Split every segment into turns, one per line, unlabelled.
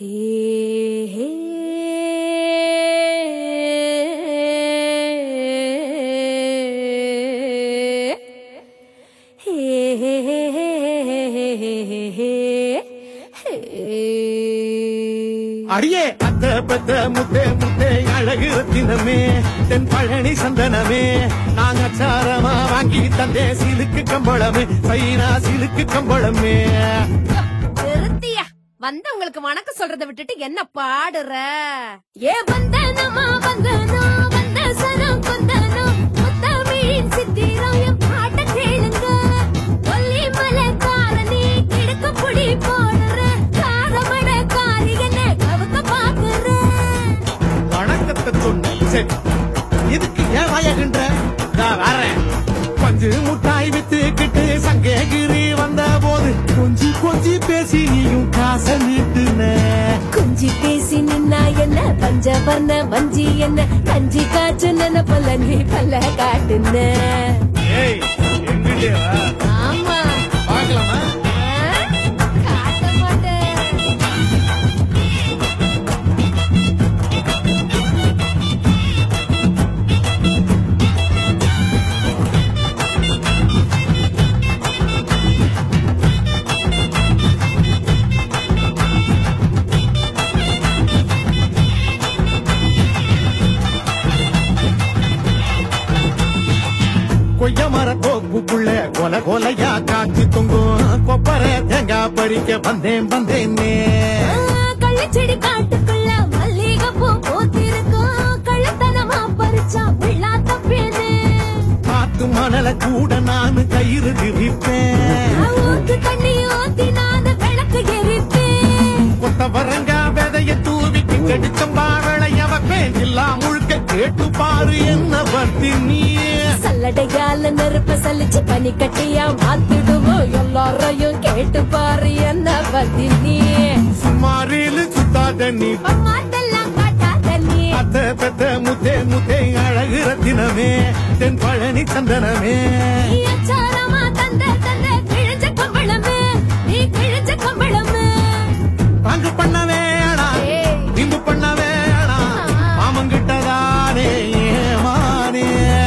ஹே ஹே ஹே ஹே ஹே
அடியே அத்த பத்த முத்தே முத்தே அழகு ரத்தினமே தென் பழனி சந்தனமே நாங்க சாரமா வாங்கி தந்தே சிலுக்கு கம்பளமே சைனா சிலுக்கு கம்பளமே
நிறுத்தியா வந்தவங்களுக்கு வணக்கம் சொல்றதை விட்டுட்டு என்ன பாடுற ஏ வந்தனமா வந்தனோ வந்த சனம் கொந்தனோ முத்தமிழின் சித்திரம் என் பாட்ட கேளுங்க கொல்லி மலை காரணி கிடக்க புடி போடுற காரமட காரி என்ன கவுக்க பாக்குற
வணக்கத்தை சொன்ன சரி இதுக்கு ஏன் வாயகின்ற நான் வரேன் பஞ்சு முட்டாய் வித்துக்கிட்டு சங்ககிரி வந்த போது கொஞ்சி கொஞ்சி பேசி நீயும் காசை நீட்டுன
குஞ்சி பேசி நின்னா என்ன பஞ்சவர்ண வஞ்சி என்ன கஞ்சி காய்ச்சு நினைப்பல நீ பல்ல காட்டுன
ஏய் எங்கிட்டே
ஆமா
பார்க்கலாமா
காட்ட மாட்டேன்
கொய்ய மர தோப்புக்குள்ள கொல கொலையா காட்சி தொங்கும் கொப்பர தேங்காய் பறிக்க வந்தேன் வந்தேனே
கள்ளச்செடி காட்டுக்குள்ள மல்லிகை பூ பூத்திருக்கும் கள்ளத்தனமா பறிச்சா உள்ளா தப்பேனே
காத்து மணல கூட நான் கயிறு திரிப்பேன்
ஊத்து தண்ணி ஊத்தி நான் விளக்கு எரிப்பேன்
கொத்த வரங்க விதைய தூவிக்கு கடிச்சம்பா விளைய வைப்பேன் இல்லா முழுக்க கேட்டு பாரு என்ன பத்தி நீ
சல்லடையால நெருப்ப சலிச்சு பனி கட்டியா மாத்திடுவோம் எல்லாரையும் கேட்டு பாரு என்ன பத்தி நீ
சுமாரில் சுத்தாத நீ
மாட்டெல்லாம் காட்டாத நீ
அத்த பெத்த முத்தே முத்தே அழகு ரத்தினமே தென் பழனி சந்தனமே
நீ அச்சாரமா தந்த தந்த கிழிஞ்ச கம்பளமே நீ கிழிஞ்ச கம்பளமே
பங்கு பண்ண வேணாம்
ஏய்.
திம்பு பண்ண வேணாம் மாமங்கிட்டதானே ஏமானே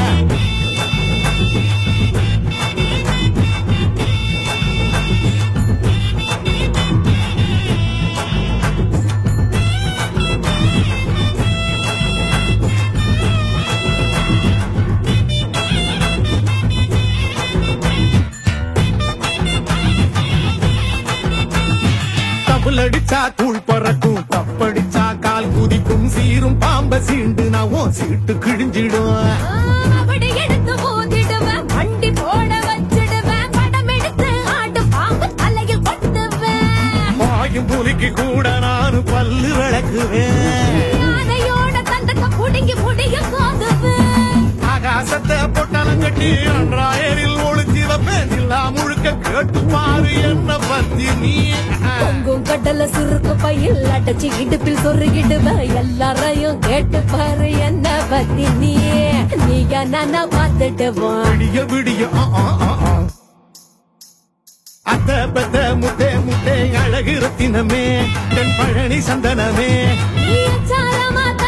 தபுல் அடிச்சா தூள் பறக்கும் தப்படிச்சா கால் குதிக்கும் சீரும் பாம்ப சீண்டு நான் உன் சீட்டு கிழிஞ்சிடும்
அப்படி எடுத்து ஊதிடுவேன் வண்டி போட வச்சிடுவேன் படம் எடுத்து ஆடு பாம்பு தலையில் கொட்டுவேன்
வாயும் புலிக்கு கூட நான் பல்லு விளக்குவேன்
யானையோட தந்தத்தை புடுங்கி புடிய கோதுவேன்
ஆகாசத்தை பொட்டலம் கட்டி அன்றாயரில் ஒளிச்சு வைப்பேன் இல்லா முழுக்க கேட்டு பாரு என்ன பத்தி நீ
பொங்கும் கடல சுருக்கு பையில் அடைச்சு இடுப்பில் சொருகிடுவேன் எல்லாரையும் கேட்டு பாரு என்ன பத்தி நீ நீயா நானா பார்த்துடுவோம்
விடிய விடிய ஆ, ஆ, ஆ, ஆ. அத்த பெத்த முத்தே முத்தே அழகு ரத்தினமே தென் பழனி சந்தனமே
நீ அச்சாரமா